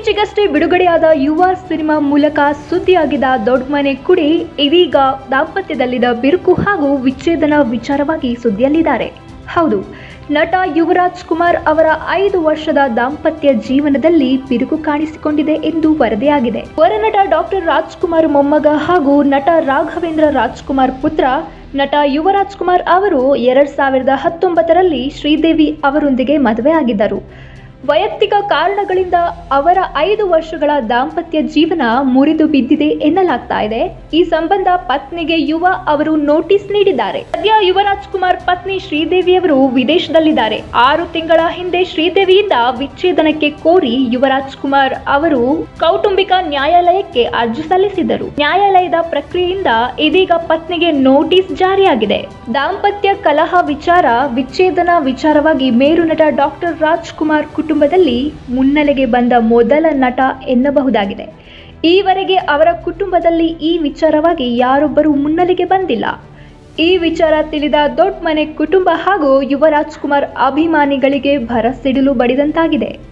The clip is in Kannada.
ಇತ್ತೀಚೆಗಷ್ಟೇ ಬಿಡುಗಡೆಯಾದ ಯುವ ಸಿನಿಮಾ ಮೂಲಕ ಸುದ್ದಿಯಾಗಿದ್ದ ದೊಡ್ಡಮನೆ ಕುಡಿ ಇದೀಗ ದಾಂಪತ್ಯದಲ್ಲಿದ್ದ ಬಿರುಕು ಹಾಗೂ ವಿಚ್ಛೇದನ ವಿಚಾರವಾಗಿ ಸುದ್ದಿಯಲ್ಲಿದ್ದಾರೆ ಹೌದು ನಟ ಯುವರಾಜ್ ಕುಮಾರ್ ಅವರ ಐದು ವರ್ಷದ ದಾಂಪತ್ಯ ಜೀವನದಲ್ಲಿ ಬಿರುಕು ಕಾಣಿಸಿಕೊಂಡಿದೆ ಎಂದು ವರದಿಯಾಗಿದೆ ವರನಟ ಡಾಕ್ಟರ್ ರಾಜ್ಕುಮಾರ್ ಮೊಮ್ಮಗ ಹಾಗೂ ನಟ ರಾಘವೇಂದ್ರ ರಾಜ್ಕುಮಾರ್ ಪುತ್ರ ನಟ ಯುವರಾಜ್ ಕುಮಾರ್ ಅವರು ಎರಡ್ ಸಾವಿರದ ಹತ್ತೊಂಬತ್ತರಲ್ಲಿ ಶ್ರೀದೇವಿ ಅವರೊಂದಿಗೆ ಮದುವೆಯಾಗಿದ್ದರು ವೈಯಕ್ತಿಕ ಕಾರಣಗಳಿಂದ ಅವರ ಐದು ವರ್ಷಗಳ ದಾಂಪತ್ಯ ಜೀವನ ಮುರಿದು ಬಿದ್ದಿದೆ ಎನ್ನಲಾಗ್ತಾ ಇದೆ ಈ ಸಂಬಂಧ ಪತ್ನಿಗೆ ಯುವ ಅವರು ನೋಟಿಸ್ ನೀಡಿದ್ದಾರೆ ಸದ್ಯ ಯುವರಾಜ್ ಕುಮಾರ್ ಪತ್ನಿ ಶ್ರೀದೇವಿಯವರು ವಿದೇಶದಲ್ಲಿದ್ದಾರೆ ಆರು ತಿಂಗಳ ಹಿಂದೆ ಶ್ರೀದೇವಿಯಿಂದ ವಿಚ್ಛೇದನಕ್ಕೆ ಕೋರಿ ಯುವರಾಜ್ ಕುಮಾರ್ ಅವರು ಕೌಟುಂಬಿಕ ನ್ಯಾಯಾಲಯಕ್ಕೆ ಅರ್ಜಿ ಸಲ್ಲಿಸಿದ್ದರು ನ್ಯಾಯಾಲಯದ ಪ್ರಕ್ರಿಯೆಯಿಂದ ಇದೀಗ ಪತ್ನಿಗೆ ನೋಟಿಸ್ ಜಾರಿಯಾಗಿದೆ ದಾಂಪತ್ಯ ಕಲಹ ವಿಚಾರ ವಿಚ್ಛೇದನ ವಿಚಾರವಾಗಿ ಮೇರು ನಟ ಡಾಕ್ಟರ್ ರಾಜ್ಕುಮಾರ್ ಕುಟುಂಬದಲ್ಲಿ ಮುನ್ನೆಲೆಗೆ ಬಂದ ಮೊದಲ ನಟ ಎನ್ನಬಹುದಾಗಿದೆ ಈವರೆಗೆ ಅವರ ಕುಟುಂಬದಲ್ಲಿ ಈ ವಿಚಾರವಾಗಿ ಯಾರೊಬ್ಬರೂ ಮುನ್ನೆಲೆಗೆ ಬಂದಿಲ್ಲ ಈ ವಿಚಾರ ತಿಳಿದ ದೊಡ್ಡ ಮನೆ ಕುಟುಂಬ ಹಾಗೂ ಯುವರಾಜ್ ಕುಮಾರ್ ಅಭಿಮಾನಿಗಳಿಗೆ ಭರಸಿಡಿಲು ಬಡಿದಂತಾಗಿದೆ